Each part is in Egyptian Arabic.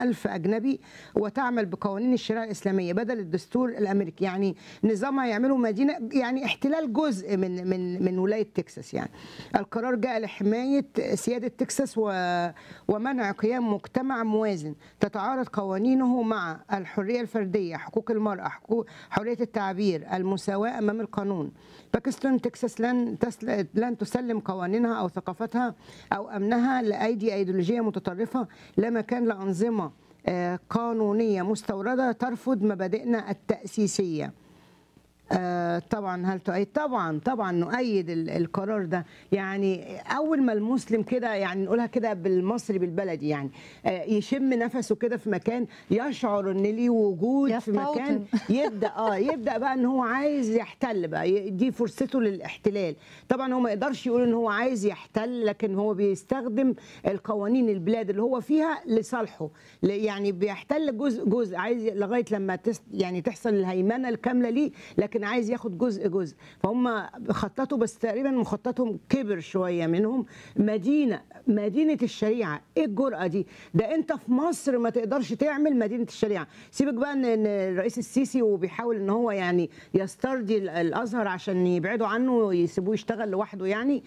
ألف أجنبي وتعمل بقوانين الشريعة الإسلامية بدل الدستور الأمريكي يعني نظامها يعملوا مدينة يعني احتلال جزء من من من ولاية تكساس يعني القرار جاء لحماية سيادة تكساس و- ومنع قيام مجتمع موازن تتعارض قوانينه مع الحرية الفردية حقوق المرأة حقوق حرية التعبير المساواة أمام القانون باكستان تكساس لن تسل... لن تسلم قوانينها او ثقافتها او امنها لايدي ايديولوجيه متطرفه لا مكان لانظمه آه، قانونيه مستورده ترفض مبادئنا التاسيسيه آه، طبعا هل تؤيد طبعا طبعا نؤيد ال- القرار ده يعني اول ما المسلم كده يعني نقولها كده بالمصري بالبلدي يعني آه، يشم نفسه كده في مكان يشعر ان ليه وجود في مكان يستوطن. يبدا اه يبدا بقى ان هو عايز يحتل بقى ي- دي فرصته للاحتلال طبعا هو ما يقدرش يقول ان هو عايز يحتل لكن هو بيستخدم القوانين البلاد اللي هو فيها لصالحه ل- يعني بيحتل جزء جزء عايز ي- لغايه لما تس يعني تحصل الهيمنه الكامله ليه لكن عايز ياخد جزء جزء فهم خططوا بس تقريبا مخططهم كبر شويه منهم مدينه مدينه الشريعه ايه الجرأه دي ده انت في مصر ما تقدرش تعمل مدينه الشريعه سيبك بقى ان إن الرئيس السيسي وبيحاول ان هو يعني يسترضي ال- الازهر عشان يبعدوا عنه ويسيبوه يشتغل لوحده يعني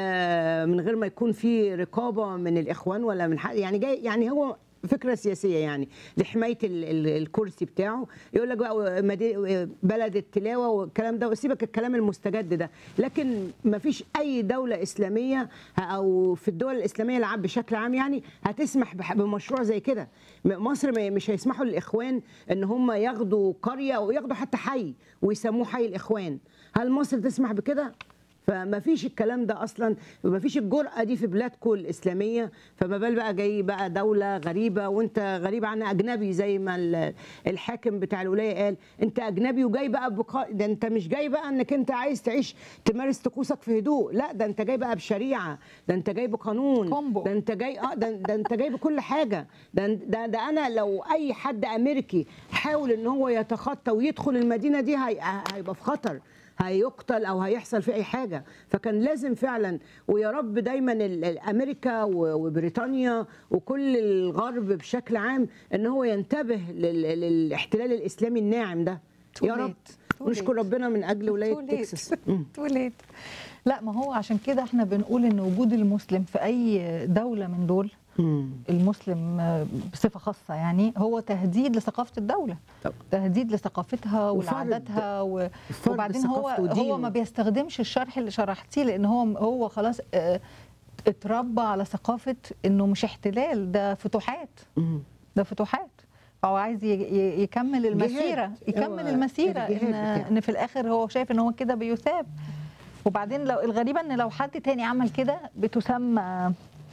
آه من غير ما يكون في رقابه من الاخوان ولا من حد يعني جاي يعني هو فكره سياسيه يعني لحمايه ال- ال- الكرسي بتاعه يقول لك بقى مدي- بلد التلاوه والكلام ده وسيبك الكلام المستجد ده لكن ما فيش اي دوله اسلاميه او في الدول الاسلاميه العام بشكل عام يعني هتسمح بح- بمشروع زي كده م- مصر ما- مش هيسمحوا للاخوان ان هم ياخدوا قريه او ياخدوا حتى حي ويسموه حي الاخوان هل مصر تسمح بكده فما فيش الكلام ده اصلا ما فيش الجرأه دي في بلادكم الاسلاميه فما بال بقى جاي بقى دوله غريبه وانت غريب عنها اجنبي زي ما ال- الحاكم بتاع الولايه قال انت اجنبي وجاي بقى بقا... ده انت مش جاي بقى انك انت عايز تعيش تمارس طقوسك في هدوء لا ده انت جاي بقى بشريعه ده انت جاي بقانون كومبو. ده انت جاي اه ده, ده انت جاي بكل حاجه ده, ده ده انا لو اي حد امريكي حاول ان هو يتخطى ويدخل المدينه دي هي- هيبقى في خطر هيقتل او هيحصل فيه اي حاجه فكان لازم فعلا ويا رب دايما ال- ال- امريكا و- وبريطانيا وكل الغرب بشكل عام ان هو ينتبه لل- للاحتلال الاسلامي الناعم ده Too يا رب late. Too نشكر late. ربنا من اجل ولايه Too late. تكساس مم. Too late. لا ما هو عشان كده احنا بنقول ان وجود المسلم في اي دوله من دول مم. المسلم آه، بصفه خاصه يعني هو تهديد لثقافه الدوله طبعا. تهديد لثقافتها وفرض. ولعاداتها و... فرض وبعدين هو ثقافته هو ودينه. ما بيستخدمش الشرح اللي شرحتيه لان هو هو خلاص آه، اتربى على ثقافه انه مش احتلال ده فتوحات مم. ده فتوحات فهو عايز ي- ي- يكمل المسيره يكمل هو المسيره الجهاد ان بتاعه. ان في الاخر هو شايف ان هو كده بيثاب وبعدين لو الغريبه ان لو حد تاني عمل كده بتسمى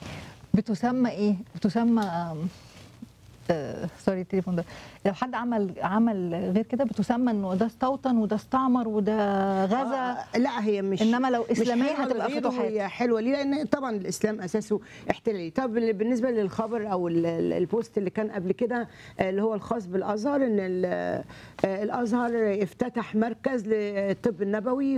بتسمى ايه بتسمى آم، آه سوري التليفون ده لو حد عمل عمل غير كده بتسمى انه ده استوطن وده استعمر وده غزا آه لا هي مش إنما لو مش إسلامية حلوة هتبقى لغيره، فتوحات. هي حلوه ليه لان طبعا الاسلام اساسه احتلالي طب بالنسبه للخبر او ال- ال- البوست اللي كان قبل كده آه، اللي هو الخاص بالازهر ان ال- آه، الازهر افتتح مركز للطب النبوي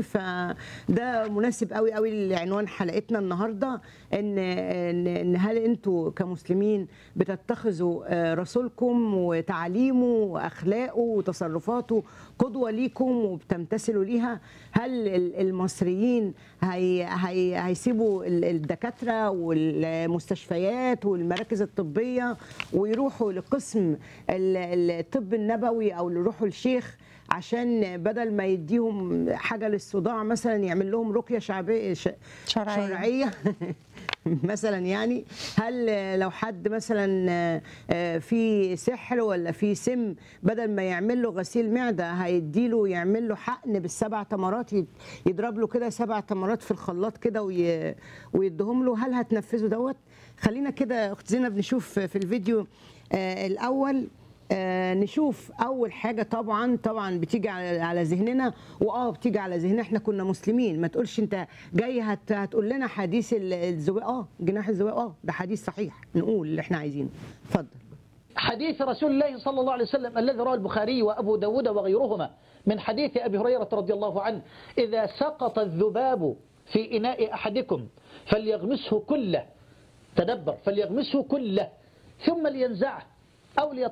فده مناسب قوي قوي لعنوان حلقتنا النهارده ان ان إن هل انتوا كمسلمين بتتخذوا آه، رسولكم وتعاليمه واخلاقه وتصرفاته قدوه ليكم وبتمتثلوا ليها هل ال- المصريين هي هي هيسيبوا ال- الدكاتره والمستشفيات والمراكز الطبيه ويروحوا لقسم ال- ال- الطب النبوي او يروحوا لشيخ عشان بدل ما يديهم حاجه للصداع مثلا يعمل لهم رقيه شعبيه ش- شرعية. شرعيه مثلا يعني هل لو حد مثلا آه، في سحر ولا في سم بدل ما يعمل له غسيل معده هيديله يعمل له حقن بالسبع تمرات يد- يضرب له كده سبع تمرات في الخلاط كده وي- ويديهم له هل هتنفذوا دوت خلينا كده اخت زينب نشوف في الفيديو آه، الاول آه، نشوف اول حاجه طبعا طبعا بتيجي على على ذهننا واه بتيجي على ذهننا احنا كنا مسلمين ما تقولش انت جاي هت هتقول لنا حديث ال- الزواج اه جناح الزواج اه ده حديث صحيح نقول اللي احنا عايزينه اتفضل حديث رسول الله صلى الله عليه وسلم الذي رواه البخاري وأبو داود وغيرهما من حديث أبي هريرة رضي الله عنه إذا سقط الذباب في إناء أحدكم فليغمسه كله تدبر فليغمسه كله ثم لينزعه أو